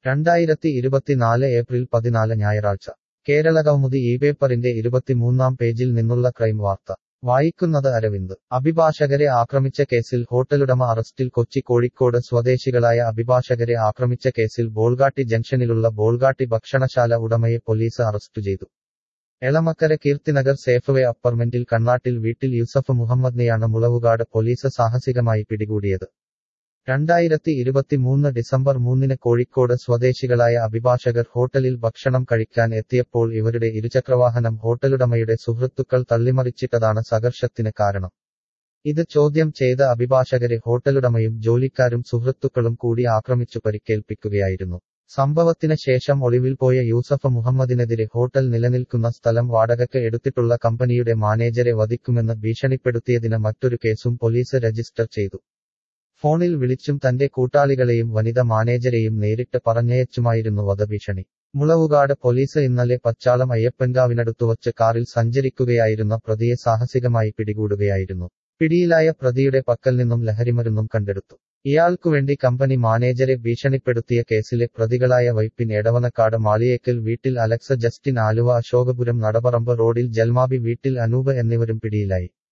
രണ്ടായിരത്തി ഇരുപത്തിനാല് ഏപ്രിൽ പതിനാല് ഞായറാഴ്ച കേരള കൗമുദി ഈ പേപ്പറിന്റെ ഇരുപത്തിമൂന്നാം പേജിൽ നിന്നുള്ള ക്രൈം വാർത്ത വായിക്കുന്നത് അരവിന്ദ് അഭിഭാഷകരെ ആക്രമിച്ച കേസിൽ ഹോട്ടലുടമ അറസ്റ്റിൽ കൊച്ചി കോഴിക്കോട് സ്വദേശികളായ അഭിഭാഷകരെ ആക്രമിച്ച കേസിൽ ബോൾഗാട്ടി ജംഗ്ഷനിലുള്ള ബോൾഗാട്ടി ഭക്ഷണശാല ഉടമയെ പോലീസ് അറസ്റ്റ് ചെയ്തു എളമക്കര കീർത്തിനഗർ സേഫ്വേ അപ്പാർട്ട്മെന്റിൽ കണ്ണാട്ടിൽ വീട്ടിൽ യൂസഫ് മുഹമ്മദിനെയാണ് മുളവുകാട് പോലീസ് സാഹസികമായി പിടികൂടിയത് രണ്ടായിരത്തി ഇരുപത്തിമൂന്ന് ഡിസംബർ മൂന്നിന് കോഴിക്കോട് സ്വദേശികളായ അഭിഭാഷകർ ഹോട്ടലിൽ ഭക്ഷണം കഴിക്കാൻ എത്തിയപ്പോൾ ഇവരുടെ ഇരുചക്രവാഹനം ഹോട്ടലുടമയുടെ സുഹൃത്തുക്കൾ തള്ളിമറിച്ചിട്ടതാണ് സംഘർഷത്തിന് കാരണം ഇത് ചോദ്യം ചെയ്ത അഭിഭാഷകരെ ഹോട്ടലുടമയും ജോലിക്കാരും സുഹൃത്തുക്കളും കൂടി ആക്രമിച്ചു പരിക്കേൽപ്പിക്കുകയായിരുന്നു സംഭവത്തിന് ശേഷം ഒളിവിൽ പോയ യൂസഫ് മുഹമ്മദിനെതിരെ ഹോട്ടൽ നിലനിൽക്കുന്ന സ്ഥലം വാടകയ്ക്ക് എടുത്തിട്ടുള്ള കമ്പനിയുടെ മാനേജരെ വധിക്കുമെന്ന് ഭീഷണിപ്പെടുത്തിയതിന് മറ്റൊരു കേസും പോലീസ് രജിസ്റ്റർ ചെയ്തു ഫോണിൽ വിളിച്ചും തന്റെ കൂട്ടാളികളെയും വനിത മാനേജരെയും നേരിട്ട് പറഞ്ഞയച്ചുമായിരുന്നു വധഭീഷണി മുളവുകാട് പോലീസ് ഇന്നലെ പച്ചാളം അയ്യപ്പൻകാവിനടുത്തുവച്ച് കാറിൽ സഞ്ചരിക്കുകയായിരുന്ന പ്രതിയെ സാഹസികമായി പിടികൂടുകയായിരുന്നു പിടിയിലായ പ്രതിയുടെ പക്കൽ നിന്നും ലഹരിമരുന്നും കണ്ടെടുത്തു ഇയാൾക്കുവേണ്ടി കമ്പനി മാനേജരെ ഭീഷണിപ്പെടുത്തിയ കേസിലെ പ്രതികളായ വൈപ്പിൻ എടവനക്കാട് മാളിയേക്കൽ വീട്ടിൽ അലക്സ ജസ്റ്റിൻ ആലുവ അശോകപുരം നടപറമ്പ് റോഡിൽ ജൽമാബി വീട്ടിൽ അനൂപ് എന്നിവരും പിടിയിലായി